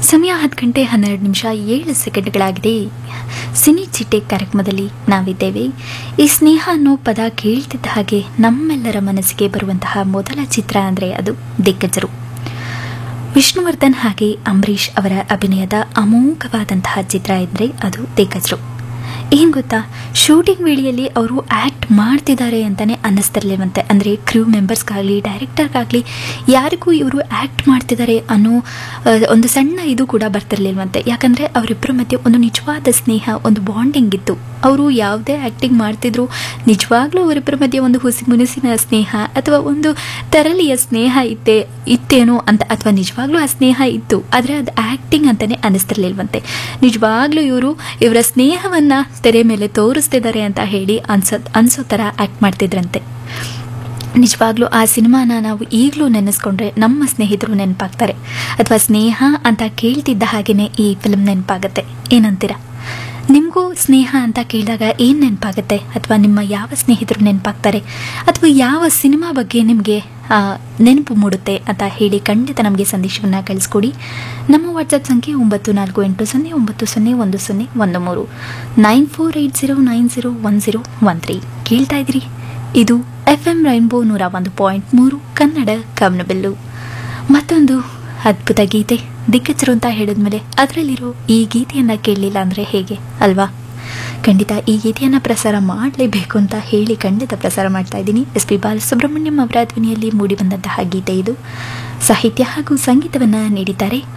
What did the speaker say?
ಸಮಯ ಹತ್ತು ಗಂಟೆ ಹನ್ನೆರಡು ನಿಮಿಷ ಏಳು ಸೆಕೆಂಡ್ಗಳಾಗಿದೆ ಸಿನಿ ಚಿಟ್ಟೆ ಕಾರ್ಯಕ್ರಮದಲ್ಲಿ ನಾವಿದ್ದೇವೆ ಈ ಸ್ನೇಹ ಅನ್ನೋ ಪದ ಕೇಳ್ತಿದ್ದ ಹಾಗೆ ನಮ್ಮೆಲ್ಲರ ಮನಸ್ಸಿಗೆ ಬರುವಂತಹ ಮೊದಲ ಚಿತ್ರ ಅಂದರೆ ಅದು ದಿಗ್ಗಜರು ವಿಷ್ಣುವರ್ಧನ್ ಹಾಗೆ ಅಂಬರೀಷ್ ಅವರ ಅಭಿನಯದ ಅಮೋಘವಾದಂತಹ ಚಿತ್ರ ಇದ್ರೆ ಅದು ದಿಗ್ಗಜರು ಏನ್ ಗೊತ್ತಾ ಶೂಟಿಂಗ್ ವೇಳೆಯಲ್ಲಿ ಅವರು ಆ್ಯಕ್ಟ್ ಮಾಡ್ತಿದ್ದಾರೆ ಅಂತಾನೆ ಅನ್ನಿಸ್ತಿರ್ಲಿಲ್ವಂತೆ ಅಂದರೆ ಕ್ರೂ ಮೆಂಬರ್ಸ್ಗಾಗಲಿ ಡೈರೆಕ್ಟರ್ಗಾಗಲಿ ಯಾರಿಗೂ ಇವರು ಆ್ಯಕ್ಟ್ ಮಾಡ್ತಿದ್ದಾರೆ ಅನ್ನೋ ಆ, ಒಂದು ಸಣ್ಣ ಇದು ಕೂಡ ಬರ್ತಿರ್ಲಿಲ್ವಂತೆ ಯಾಕಂದರೆ ಅವರಿಬ್ಬರ ಮಧ್ಯೆ ಒಂದು ನಿಜವಾದ ಸ್ನೇಹ ಒಂದು ಬಾಂಡಿಂಗ್ ಇತ್ತು ಅವರು ಯಾವುದೇ ಆ್ಯಕ್ಟಿಂಗ್ ಮಾಡ್ತಿದ್ರು ನಿಜವಾಗ್ಲೂ ಅವರಿಬ್ಬರ ಮಧ್ಯೆ ಒಂದು ಹುಸಿ ಮುನಿಸಿನ ಸ್ನೇಹ ಅಥವಾ ಒಂದು ತರಲಿಯ ಸ್ನೇಹ ಇತ್ತೆ ಇತ್ತೇನೋ ಅಂತ ಅಥವಾ ನಿಜವಾಗ್ಲೂ ಆ ಸ್ನೇಹ ಇತ್ತು ಆದರೆ ಅದು ಆ್ಯಕ್ಟಿಂಗ್ ಅಂತಲೇ ಅನ್ನಿಸ್ತಿರ್ಲಿಲ್ವಂತೆ ನಿಜವಾಗ್ಲೂ ಇವರು ಇವರ ಸ್ನೇಹವನ್ನು ತೆರೆ ಮೇಲೆ ತೋರಿಸ್ತಿದ್ದಾರೆ ಅಂತ ಹೇಳಿ ಅನ್ಸೋ ಅನ್ಸೋ ಥರ ಆ್ಯಕ್ಟ್ ಮಾಡ್ತಿದ್ರಂತೆ ನಿಜವಾಗ್ಲೂ ಆ ಸಿನಿಮಾನ ನಾವು ಈಗಲೂ ನೆನೆಸ್ಕೊಂಡ್ರೆ ನಮ್ಮ ಸ್ನೇಹಿತರು ನೆನಪಾಗ್ತಾರೆ ಅಥವಾ ಸ್ನೇಹ ಅಂತ ಕೇಳ್ತಿದ್ದ ಹಾಗೆಯೇ ಈ ಫಿಲ್ಮ್ ನೆನಪಾಗುತ್ತೆ ಏನಂತೀರಾ ನಿಮಗೂ ಸ್ನೇಹ ಅಂತ ಕೇಳಿದಾಗ ಏನು ನೆನಪಾಗುತ್ತೆ ಅಥವಾ ನಿಮ್ಮ ಯಾವ ಸ್ನೇಹಿತರು ನೆನಪಾಗ್ತಾರೆ ಅಥವಾ ಯಾವ ಸಿನಿಮಾ ಬಗ್ಗೆ ನಿಮಗೆ ನೆನಪು ಮೂಡುತ್ತೆ ಅಂತ ಹೇಳಿ ಖಂಡಿತ ನಮಗೆ ಸಂದೇಶವನ್ನು ಕಳಿಸ್ಕೊಡಿ ನಮ್ಮ ವಾಟ್ಸಪ್ ಸಂಖ್ಯೆ ಒಂಬತ್ತು ನಾಲ್ಕು ಎಂಟು ಸೊನ್ನೆ ಒಂಬತ್ತು ಸೊನ್ನೆ ಒಂದು ಸೊನ್ನೆ ಒಂದು ಮೂರು nine four eight zero nine zero one zero one three ಕೇಳ್ತಾ ಇದ್ದೀರಿ ಇದು ಎಫ್ ಎಂ ರೈನ್ಬೋ ನೂರ ಒಂದು ಪಾಯಿಂಟ್ ಮೂರು ಕನ್ನಡ ಕವನಬಿಲ್ಲು ಮತ್ತೊಂದು ಅದ್ಭುತ ಗೀತೆ ದಿಗ್ಗಜರು ಅಂತ ಹೇಳಿದ್ಮೇಲೆ ಅದರಲ್ಲಿರೋ ಈ ಗೀತೆಯನ್ನು ಕೇಳಲಿಲ್ಲ ಅಂದರೆ ಹೇಗೆ ಅಲ್ವಾ ಖಂಡಿತ ಈ ಗೀತೆಯನ್ನು ಪ್ರಸಾರ ಮಾಡಲೇಬೇಕು ಅಂತ ಹೇಳಿ ಖಂಡಿತ ಪ್ರಸಾರ ಮಾಡ್ತಾ ಇದ್ದೀನಿ ಎಸ್ ಪಿ ಬಾಲಸುಬ್ರಹ್ಮಣ್ಯಂ ಅವರ ಧ್ವನಿಯಲ್ಲಿ ಮೂಡಿಬಂದಂತಹ ಗೀತೆ ಇದು ಸಾಹಿತ್ಯ ಹಾಗೂ ಸಂಗೀತವನ್ನು ನೀಡಿದ್ದಾರೆ